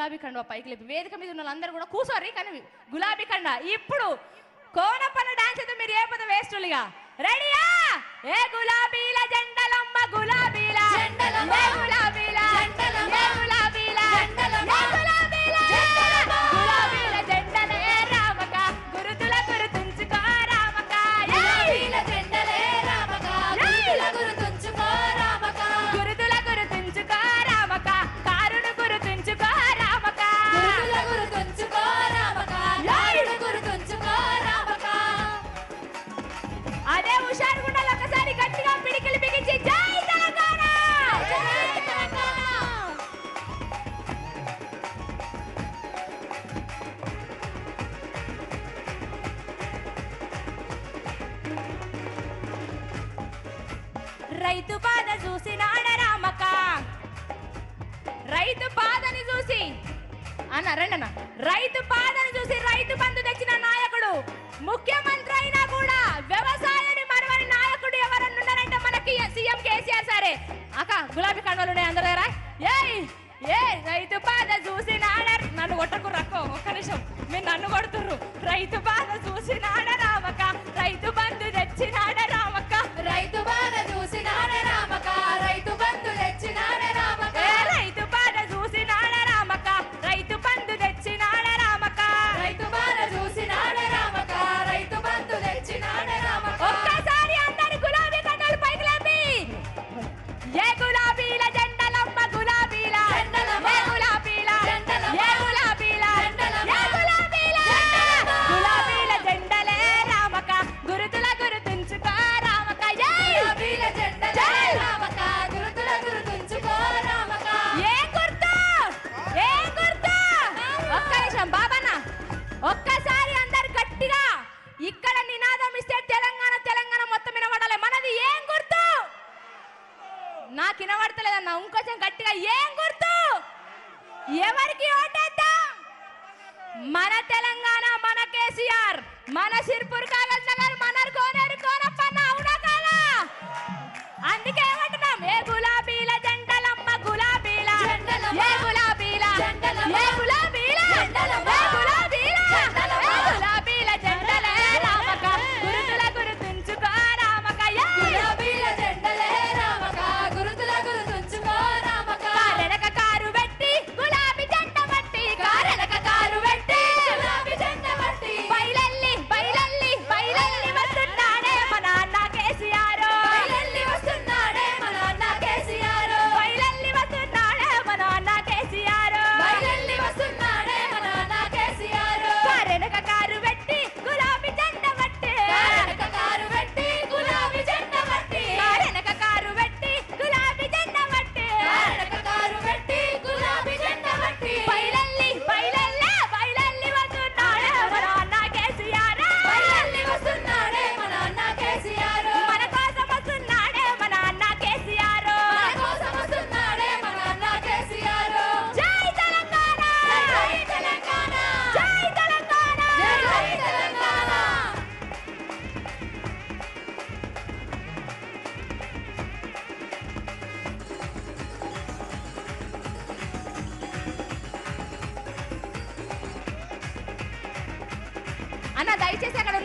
గులాబీ కండువా పైకి లేపి వేదిక మీద ఉన్న వాళ్ళందరూ కూడా కూసోరి కానీ గులాబీ కండ ఇప్పుడు కోనపల్ల డాన్స్ అయితే మీరు ఏ పద వేస్టులుగా రెడీయా ఏ గులాబీల జెండలమ్మ గులాబీల జెండలమ్మ. ఏ గులాబీల జెండలమ్మ. ఏ గులాబీల జెండలమ్మ. ఏ గులాబీల జెండలమ్మ. గులాబీల జెండలే రామక గురుతుల గురుతుంచుకో రామక గులాబీల జెండలే రామక గురుతుల గురుతుంచుకో రామక గురుతుల గురుతుంచుకో రామక కారును గురుతుంచుకో రామక గురుతుల గురుతుంచుకో రామక నాయుడు గురుతుంచుకో రామక అదే హుషారు గుండాలి ఒకసారి గట్టిగా పిడికిలు బిగించి జై తెలంగాణ జై తెలంగాణ రైతు బాధ చూసి నాడ రామక రైతు బాధని చూసి అన్న రండి అన్న రైతు బాధని చూసి రైతు బంధు తెచ్చిన నాయకుడు ముఖ్యమంత్రి అయినా కూడా వ్యవసాయాన్ని మరవని నాయకుడు ఎవరన్నా ఉన్నారంటే మనకి సీఎం కేసీఆర్ సరే అక్క గులాబీ కండువలు ఉన్నాయి అందరి దగ్గర ఏయ్ ఏ రైతు బాధ చూసి నాడ నన్ను కొట్టకు రక్కో ఒక్క నిమిషం మీరు నన్ను కొడుతుర్రు రైతు బాధ చూసి నాడ రామక రైతు బంధు తెచ్చినాడ రామక్క రైతు బాధ చూసినాడే రామక రైతు బంధు తెచ్చినాడే రామక ఏ రైతు బాధ చూసి నాడ రామక రైతు బంధు తెచ్చినాడ రామక రైతు బాధ చూసినాడే రామక రైతు బంధు తెచ్చినాడే రామక ఒక్కసారి అందరి గులాబీ కండలు పైకి లేపి ఏ గులాబీల జెండలమ్మ గులాబీల జెండలమ్మ. ఏ గులాబీల జెండలమ్మ. ఏ గులాబీల జెండలమ్మ. ఏ గులాబీల జెండలమ్మ. గులాబీల జెండలే రామక గురుతుల గురుతుంచుకో రామక జై గులాబీల జెండలే జై. రామక గురుతుల గురుతుంచుకో రామక ఏ గుర్తు ఏ గుర్తు ఒక్క నిమిషం బాబన్న ఒక్కసారి అందరు గట్టిగా ఇక్కడ నినాదం ఇస్తే తెలంగాణ తెలంగాణ మొత్తం వినబడాలి మనది ఏం గుర్తు నాకు వినబడతలేదన్న ఇంకొంచెం గట్టిగా ఏం గుర్తు ఎవరికి ఓటేద్దాం మన తెలంగాణ మన కేసీఆర్ మన సిర్పూర్ కాగజ్ నగర్ మన కోనేరు కోనప్పన్న అవునా కాదా అందుకే ఏమంటున్నాం ఏ గులాబీల జెండలమ్మ గులాబీల జెండలమ్మ. ఏ గులాబీల జెండలమ్మ. ఏ గులాబీల జెండలమ్మ. ఏ గులాబీల జెండలమ్మ. ఏ గులాబీల జెండలే రామక గురుతుల గురుతుంచుకో రామక ఏ గులాబీల జెండలే రామక గురుతుల గురుతుంచుకో రామక కారెనక కారు పెట్టి గులాబీ జెండ పట్టి కారెనక కారు పెట్టి గులాబీ జెండ బట్టి బయలల్లి బయలల్లి బయలల్లి వస్తున్నాడే మా నాన్న కేసీఆర్ బయలెల్లి వస్తున్నాడే మన అన్న కేసీఆర్ బయలల్లి వస్తున్నాడే మా నాన్న కేసీఆర్ బయలెల్లి వస్తున్నాడే మన అన్న కేసీఆర్ కారెనక కారు పెట్టి గులాబీ జెండ పట్టి కారక కారు పెట్టి గులాబీ జెండ బట్టి కారెనక కారు పెట్టి గులాబీ జెండ పట్టి కారక కారు పెట్టి గులాబీ జెండ బట్టి బయలల్లి బయలల్లి బయలల్లి వస్తున్నాడే మా నాన్న కేసీఆర్ బయలెల్లి వస్తున్నాడే మన అన్న కేసీఆర్ మన కోసం వస్తున్నాడే మా నాన్న కేసీఆర్ మన కోసం వస్తున్నాడే మన అన్న కేసీఆర్ జై తెలంగాణ జై తెలంగాణ జై తెలంగాణ జై తెలంగాణ అన్న దయచేసి అక్కడ